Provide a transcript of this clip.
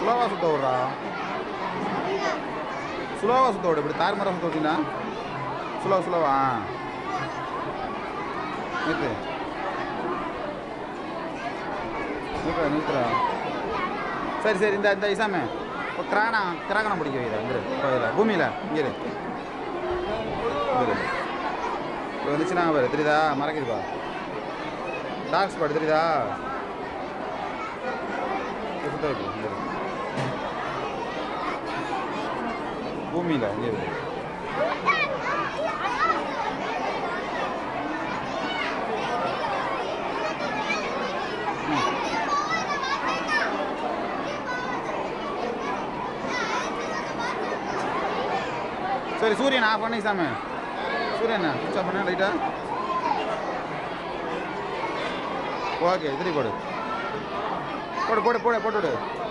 ஸ்லோவாக சுத்த விட்றா ஸ்லோவாக சுத்த விடு இப்படி தாறுமாறாக சுத்த விட்டீங்கன்னா ஸ்லோ ஸ்லோவா நிறுத்து நிறுத்துறா நிறுத்துறா சரி சரி இந்த இந்த இசாமே இப்போ கிரானா கிராகணம் பிடிக்க வைடா இங்கே இதில் பூமியில் இங்கே இரு. இங்க இரு. இப்போ வந்துச்சுன்னா பாரு தெரியுதா மறக்குதுப்பா டார்க் ஸ்பாட் தெரியுதா இங்க சுத்த வைக்கு இங்கே இரு. பூமியில் இங்கே இரு. சரி சூரியன் ஆஃப் பண்ணி சாமி சூரியன் சுவிட்ச் ஆஃப் பண்ண லைட்டா ஓகே திருப்பி போடு போடு போடு போடு போட்டு விடு